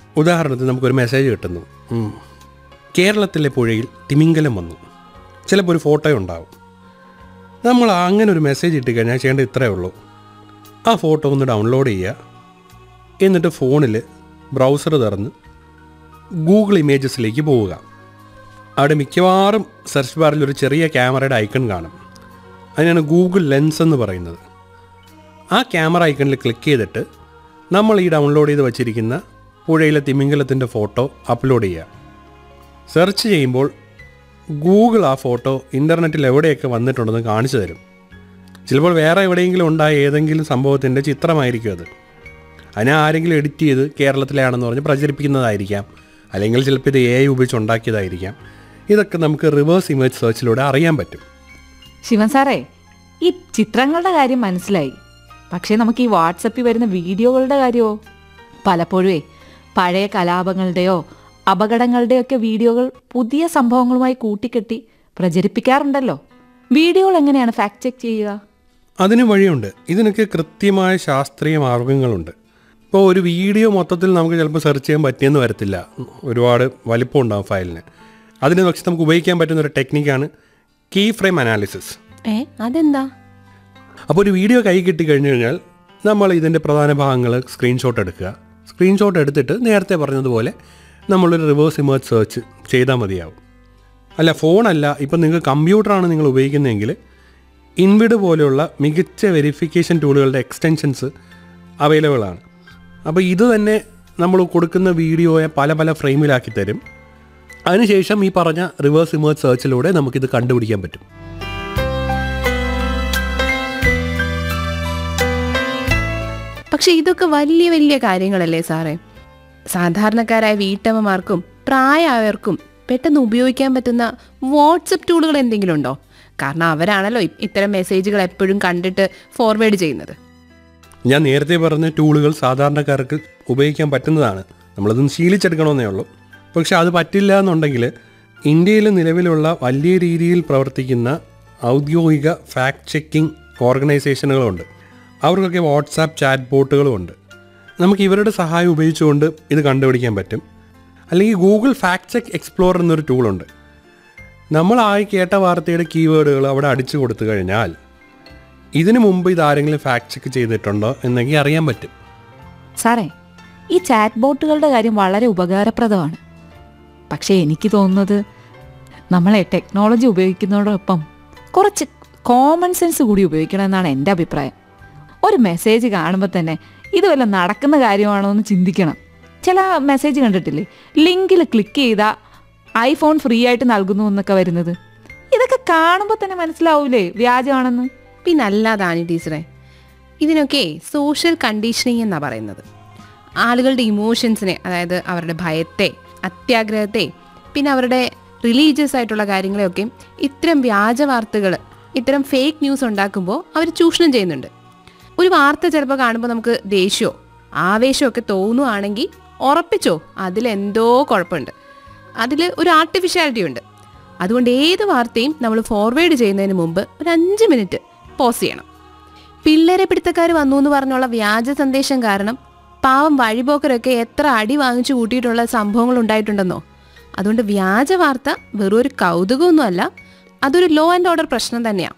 ഉദാഹരണത്തിന് നമുക്കൊരു മെസ്സേജ് കിട്ടുന്നു ഉം. കേരളത്തിലെ പുഴയിൽ തിമിംഗലം വന്നു ചിലപ്പോൾ ഒരു ഫോട്ടോ ഉണ്ടാവും നമ്മൾ അങ്ങനെ ഒരു മെസ്സേജ് ഇട്ട് കഴിഞ്ഞാൽ ചെയ്യേണ്ടത് ഇത്രയേ ഉള്ളൂ ആ ഫോട്ടോ ഒന്ന് ഡൗൺലോഡ് ചെയ്യുക എന്നിട്ട് ഫോണിൽ ബ്രൗസർ തുറന്ന് ഗൂഗിൾ ഇമേജസിലേക്ക് പോവുക അവിടെ മിക്കവാറും സെർച്ച് ബാറിൽ ഒരു ചെറിയ ക്യാമറയുടെ ഐക്കൺ കാണും അതിനാണ് ഗൂഗിൾ ലെൻസ് എന്ന് പറയുന്നത് ആ ക്യാമറ ഐക്കണിൽ ക്ലിക്ക് ചെയ്തിട്ട് നമ്മൾ ഈ ഡൗൺലോഡ് ചെയ്ത് വച്ചിരിക്കുന്ന പുഴയിലെ തിമിംഗലത്തിൻ്റെ ഫോട്ടോ അപ്ലോഡ് ചെയ്യുക സെർച്ച് ചെയ്യുമ്പോൾ ഗൂഗിൾ ആ ഫോട്ടോ ഇൻ്റർനെറ്റിൽ എവിടെയൊക്കെ വന്നിട്ടുണ്ടെന്ന് കാണിച്ചു തരും ചിലപ്പോൾ വേറെ എവിടെയെങ്കിലും ഉണ്ടായ ഏതെങ്കിലും സംഭവത്തിൻ്റെ ചിത്രമായിരിക്കും അത് അതിനെ ആരെങ്കിലും എഡിറ്റ് ചെയ്ത് കേരളത്തിലാണെന്ന് പറഞ്ഞ് പ്രചരിപ്പിക്കുന്നതായിരിക്കാം അല്ലെങ്കിൽ ചിലപ്പോൾ ഇത് എ ഐ ഉപയോഗിച്ച് ഉണ്ടാക്കിയതായിരിക്കാം ഇതൊക്കെ നമുക്ക് റിവേഴ്സ് ഇമേജ് സെർച്ചിലൂടെ അറിയാൻ പറ്റും ശിവൻ സാറേ ഈ ചിത്രങ്ങളുടെ കാര്യം മനസ്സിലായി പക്ഷേ നമുക്ക് ഈ വാട്സപ്പിൽ വരുന്ന വീഡിയോകളുടെ കാര്യമോ പലപ്പോഴേ പഴയ കലാപങ്ങളുടെയോ അപകടങ്ങളുടെയോ ഒക്കെ വീഡിയോകൾ പുതിയ സംഭവങ്ങളുമായി കൂട്ടിക്കെട്ടി പ്രചരിപ്പിക്കാറുണ്ടല്ലോ വീഡിയോകൾ എങ്ങനെയാണ് ഫാക്ട് ചെക്ക് ചെയ്യുക അതിന് വഴിയുണ്ട് ഇതിനൊക്കെ കൃത്യമായ ശാസ്ത്രീയ മാർഗങ്ങളുണ്ട് ഇപ്പോൾ ഒരു വീഡിയോ മൊത്തത്തിൽ നമുക്ക് ചിലപ്പോൾ സെർച്ച് ചെയ്യാൻ പറ്റിയെന്ന് വരത്തില്ല ഒരുപാട് വലിപ്പം ഉണ്ടാവും ഫയലിന് അതിന് പക്ഷെ നമുക്ക് ഉപയോഗിക്കാൻ പറ്റുന്ന ഒരു ടെക്നിക്കാണ് കീ ഫ്രെയിം അനാലിസിസ് ഏ അതെന്താ അപ്പോൾ ഒരു വീഡിയോ കൈ കിട്ടി കഴിഞ്ഞു കഴിഞ്ഞാൽ നമ്മൾ ഇതിൻ്റെ പ്രധാന ഭാഗങ്ങൾ സ്ക്രീൻഷോട്ട് എടുക്കുക സ്ക്രീൻഷോട്ട് എടുത്തിട്ട് നേരത്തെ പറഞ്ഞതുപോലെ നമ്മളൊരു റിവേഴ്സ് ഇമേജ് സെർച്ച് ചെയ്താൽ മതിയാവും അല്ല ഫോണല്ല ഇപ്പം നിങ്ങൾക്ക് കമ്പ്യൂട്ടറാണ് നിങ്ങൾ ഉപയോഗിക്കുന്നതെങ്കിൽ ഇൻവിഡ് പോലെയുള്ള മികച്ച വെരിഫിക്കേഷൻ ടൂളുകളുടെ എക്സ്റ്റൻഷൻസ് അവൈലബിൾ ആണ് അപ്പോൾ ഇത് തന്നെ നമ്മൾ കൊടുക്കുന്ന വീഡിയോയെ പല പല ഫ്രെയിമിലാക്കി തരും അതിനുശേഷം ഈ പറഞ്ഞ റിവേഴ്സ് ഇമേജ് സെർച്ചിലൂടെ നമുക്കിത് കണ്ടുപിടിക്കാൻ പറ്റും പക്ഷെ ഇതൊക്കെ വലിയ വലിയ കാര്യങ്ങളല്ലേ സാറേ സാധാരണക്കാരായ വീട്ടമ്മമാർക്കും പ്രായമായവർക്കും പെട്ടെന്ന് ഉപയോഗിക്കാൻ പറ്റുന്ന വാട്സപ്പ് ടൂളുകൾ എന്തെങ്കിലും ഉണ്ടോ കാരണം അവരാണല്ലോ ഇ- ഇത്തരം മെസ്സേജുകൾ എപ്പോഴും കണ്ടിട്ട് ഫോർവേഡ് ചെയ്യുന്നത് ഞാൻ നേരത്തെ പറഞ്ഞ ടൂളുകൾ സാധാരണക്കാർക്ക് ഉപയോഗിക്കാൻ പറ്റുന്നതാണ് നമ്മളതൊന്ന് ശീലിച്ചെടുക്കണമെന്നേ ഉള്ളൂ പക്ഷെ അത് പറ്റില്ല എന്നുണ്ടെങ്കിൽ ഇന്ത്യയിൽ നിലവിലുള്ള വലിയ രീതിയിൽ പ്രവർത്തിക്കുന്ന ഔദ്യോഗിക ഫാക്ട് ചെക്കിംഗ് ഓർഗനൈസേഷനുകളുണ്ട് അവർക്കൊക്കെ വാട്സാപ്പ് ചാറ്റ് ബോട്ടുകളുമുണ്ട് നമുക്ക് ഇവരുടെ സഹായം ഉപയോഗിച്ചുകൊണ്ട് ഇത് കണ്ടുപിടിക്കാൻ പറ്റും അല്ലെങ്കിൽ ഗൂഗിൾ ഫാക്ട് ചെക്ക് എക്സ്പ്ലോർ എന്നൊരു ടൂളുണ്ട് നമ്മൾ ആയി കേട്ട വാർത്തയുടെ കീവേഡുകൾ അവിടെ അടിച്ചു കൊടുത്തു കഴിഞ്ഞാൽ ഇതിനു മുമ്പ് ഇത് ആരെങ്കിലും ഫാക്ട് ചെക്ക് ചെയ്തിട്ടുണ്ടോ എന്നെങ്കിൽ അറിയാൻ പറ്റും സാറേ ഈ ചാറ്റ് ബോട്ടുകളുടെ കാര്യം വളരെ ഉപകാരപ്രദമാണ് പക്ഷേ എനിക്ക് തോന്നുന്നത് നമ്മളെ ടെക്നോളജി ഉപയോഗിക്കുന്നതോടൊപ്പം കുറച്ച് കോമൺ സെൻസ് കൂടി ഉപയോഗിക്കണം എന്നാണ് എൻ്റെ അഭിപ്രായം ഒരു മെസ്സേജ് കാണുമ്പോൾ തന്നെ ഇത് വല്ല നടക്കുന്ന കാര്യമാണോ എന്ന് ചിന്തിക്കണം ചില മെസ്സേജ് കണ്ടിട്ടില്ലേ ലിങ്കിൽ ക്ലിക്ക് ചെയ്താൽ ഐഫോൺ ഫ്രീ ആയിട്ട് നൽകുന്നു എന്നൊക്കെ വരുന്നത് ഇതൊക്കെ കാണുമ്പോൾ തന്നെ മനസ്സിലാവൂലേ വ്യാജമാണെന്ന് പിന്നെ അല്ലാതാണ് ടീച്ചറെ ഇതിനൊക്കെ സോഷ്യൽ കണ്ടീഷനിങ് എന്നാണ് പറയുന്നത് ആളുകളുടെ ഇമോഷൻസിനെ അതായത് അവരുടെ ഭയത്തെ അത്യാഗ്രഹത്തെ പിന്നെ അവരുടെ റിലീജിയസ് ആയിട്ടുള്ള കാര്യങ്ങളെയൊക്കെ ഇത്തരം വ്യാജ വാർത്തകൾ ഇത്തരം ഫേക്ക് ന്യൂസ് ഉണ്ടാക്കുമ്പോൾ അവർ ചൂഷണം ചെയ്യുന്നുണ്ട് ഒരു വാർത്ത ചിലപ്പോൾ കാണുമ്പോൾ നമുക്ക് ദേഷ്യമോ ആവേശമോ ഒക്കെ തോന്നുവാണെങ്കിൽ ഉറപ്പിച്ചോ അതിലെന്തോ കുഴപ്പമുണ്ട് അതിൽ ഒരു ആർട്ടിഫിഷ്യാലിറ്റി ഉണ്ട് അതുകൊണ്ട് ഏത് വാർത്തയും നമ്മൾ ഫോർവേഡ് ചെയ്യുന്നതിന് മുമ്പ് ഒരു അഞ്ച് മിനിറ്റ് പോസ് ചെയ്യണം പിള്ളേരെ പിടുത്തക്കാർ വന്നു എന്ന് പറഞ്ഞുള്ള വ്യാജ സന്ദേശം കാരണം പാവം വഴിപോക്കരൊക്കെ എത്ര അടി വാങ്ങിച്ചു കൂട്ടിയിട്ടുള്ള സംഭവങ്ങൾ ഉണ്ടായിട്ടുണ്ടെന്നോ അതുകൊണ്ട് വ്യാജ വാർത്ത വെറും ഒരു കൗതുകമൊന്നുമല്ല അതൊരു ലോ ആൻഡ് ഓർഡർ പ്രശ്നം തന്നെയാണ്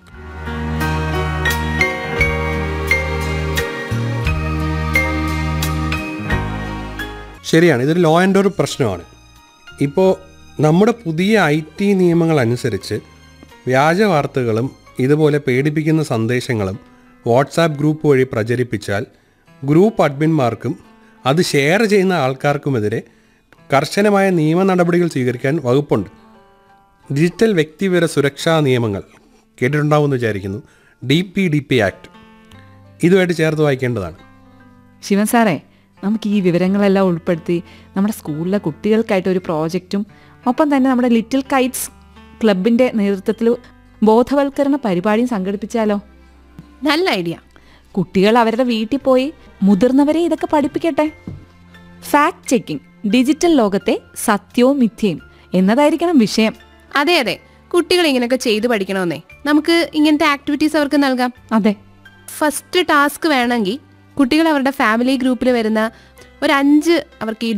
ശരിയാണ് ഇതൊരു ലോ ആൻഡ് ഓർഡർ പ്രശ്നമാണ് ഇപ്പോൾ നമ്മുടെ പുതിയ ഐ ടി നിയമങ്ങൾ അനുസരിച്ച് വ്യാജ വാർത്തകളും ഇതുപോലെ പേടിപ്പിക്കുന്ന സന്ദേശങ്ങളും വാട്സാപ്പ് ഗ്രൂപ്പ് വഴി പ്രചരിപ്പിച്ചാൽ ഗ്രൂപ്പ് അഡ്മിന്മാർക്കും അത് ഷെയർ ചെയ്യുന്ന ആൾക്കാർക്കുമെതിരെ കർശനമായ നിയമ നടപടികൾ സ്വീകരിക്കാൻ വകുപ്പുണ്ട് ഡിജിറ്റൽ വ്യക്തിവിവര സുരക്ഷാ നിയമങ്ങൾ കേട്ടിട്ടുണ്ടാവുമെന്ന് വിചാരിക്കുന്നു D P D P act ഇതുമായിട്ട് ചേർത്ത് വായിക്കേണ്ടതാണ് ശിവൻ സാറേ നമുക്ക് ഈ വിവരങ്ങളെല്ലാം ഉൾപ്പെടുത്തി നമ്മുടെ സ്കൂളിലെ കുട്ടികൾക്കായിട്ട് ഒരു പ്രോജക്റ്റും ഒപ്പം തന്നെ നമ്മുടെ ലിറ്റിൽ കൈറ്റ്സ് ക്ലബിൻ്റെ നേതൃത്വത്തിൽ ബോധവൽക്കരണ പരിപാടിയും സംഘടിപ്പിച്ചാലോ നല്ല ഐഡിയ കുട്ടികൾ അവരുടെ വീട്ടിൽ പോയി മുതിർന്നവരെ ഇതൊക്കെ പഠിപ്പിക്കട്ടെ ഫാക്ട് ചെക്കിംഗ് ഡിജിറ്റൽ ലോകത്തെ സത്യവും മിഥ്യയും എന്നതായിരിക്കണം വിഷയം അതെ അതെ കുട്ടികൾ ഇങ്ങനെയൊക്കെ ചെയ്തു പഠിക്കണമെന്നേ നമുക്ക് ഇങ്ങനത്തെ ആക്ടിവിറ്റീസ് അവർക്ക് നൽകാം അതെ ഫസ്റ്റ് ടാസ്ക് വേണമെങ്കിൽ കുട്ടികൾ അവരുടെ ഫാമിലി ഗ്രൂപ്പിൽ വരുന്ന ഒരു അഞ്ച് അവർക്ക് ഈ